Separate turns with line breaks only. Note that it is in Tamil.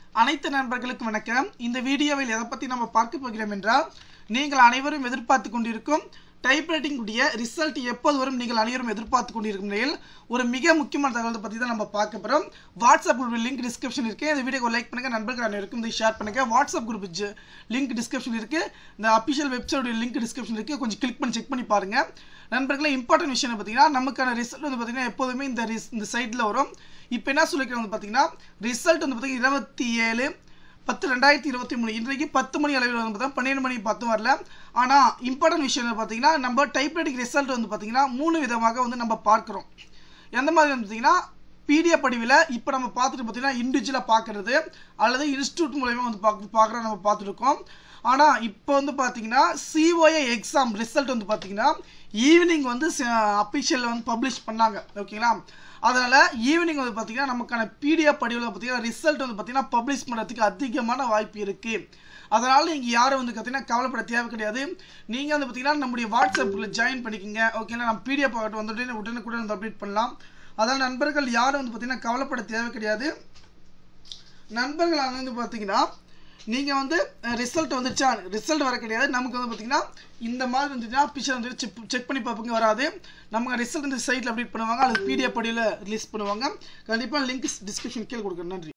அனைத்து நண்பர்களுக்கும் வணக்கம் இந்த வீடியோவில் எதை பற்றி நம்ம பார்க்க போகிறோம் என்றால் நீங்கள் அனைவரும் எதிர்பார்த்து கொண்டிருக்கும் டைப்ரைட்டிங் உடைய ரிசல்ட் எப்போது வரும் நீங்கள் அனைவரும் எதிர்பார்த்து கொண்டிருக்கும் நிலையில் ஒரு மிக முக்கியமான தகவலை பற்றி தான் நம்ம பார்க்க போகிறோம் வாட்ஸ்அப் குரூப் லிங்க் டிஸ்கிரிப்ஷன் இருக்குது இந்த வீடியோ லைக் பண்ணுங்கள் நண்பர்கள் அனைவருக்கும் இதை ஷேர் பண்ணுங்கள் வாட்ஸ்அப் குரூப் லிங்க் டிஸ்கிரிப்ஷன் இருக்குது இந்த அஃபிஷியல் வெப்சைட் லிங்க் டிஸ்கிரிப்ஷன் இருக்குது கொஞ்சம் கிளிக் பண்ணி செக் பண்ணி பாருங்கள் நண்பர்களே இம்பார்ட்டன்ட் விஷயம் பார்த்தீங்கன்னா நமக்கான ரிசல்ட் வந்து பார்த்தீங்கன்னா எப்போதுமே இந்த ரிஸ் இந்த சைட்டில் வரும் இப்போ என்ன சொல்லிக்கிறோம் வந்து பார்த்தீங்கன்னா ரிசல்ட் வந்து பார்த்தீங்கன்னா இருபத்தி ஏழு பத்து ரெண்டாயிரத்தி இருபத்தி மூணு இன்றைக்கு பத்து மணி அளவில் வந்து பார்த்தா பன்னெண்டு மணி பத்து வரல ஆனால் இம்பார்ட்டன்ட் விஷயம் என்ன பார்த்தீங்கன்னா நம்ம டைப்ரைட்டிங் ரிசல்ட் வந்து பார்த்தீங்கன்னா மூணு விதமாக வந்து நம்ம பார்க்குறோம் எந்த மாதிரி வந்து பார்த்தீங்கன்னா பிடிஎஃப் படிவில் இப்போ நம்ம பார்த்துட்டு பார்த்தீங்கன்னா இண்டிவிஜுவலாக பார்க்குறது அல்லது இன்ஸ்டியூட் மூலயமா வந்து பார்க்க பார்க்குற நம்ம பார்த்துருக்கோம் ஆனால் இப்போ வந்து பார்த்தீங்கன்னா சிஓஏ எக்ஸாம் ரிசல்ட் வந்து பார்த்தீங்கன்னா ஈவினிங் வந்து அஃபிஷியலில் வந்து பப்ளிஷ் பண்ணாங்க ஓகேங்களா அதனால் ஈவினிங் வந்து பார்த்தீங்கன்னா நமக்கான பிடிஎஃப் படிவில் பார்த்தீங்கன்னா ரிசல்ட் வந்து பார்த்தீங்கன்னா பப்ளிஷ் பண்ணுறதுக்கு அதிகமான வாய்ப்பு இருக்குது அதனால் நீங்கள் யாரும் வந்து பார்த்தீங்கன்னா கவலைப்பட தேவை கிடையாது நீங்கள் வந்து பார்த்தீங்கன்னா நம்முடைய வாட்ஸ்அப்பில் ஜாயின் பண்ணிக்கோங்க ஓகேங்களா நம்ம பிடிஎஃப் ஆகட்டும் வந்துட்டு உடனுக்குடன் வந்து அப்டேட் பண்ணலாம் அதனால் நண்பர்கள் யாரும் வந்து பார்த்தீங்கன்னா கவலைப்பட தேவை கிடையாது நண்பர்கள் வந்து பார்த்தீங்கன்னா நீங்கள் வந்து ரிசல்ட் வந்துச்சா ரிசல்ட் வர கிடையாது நமக்கு வந்து பார்த்தீங்கன்னா இந்த மாதிரி வந்துச்சுன்னா பிக்சர் வந்து செக் செக் பண்ணி பார்ப்போங்க வராது நமக்கு ரிசல்ட் வந்து சைட்டில் அப்டேட் பண்ணுவாங்க அது பிடிஎஃப் படியில் ரிலீஸ் பண்ணுவாங்க கண்டிப்பாக லிங்க் டிஸ்கிரிப்ஷன் கீழே கொடுக்குறேன் நன்றி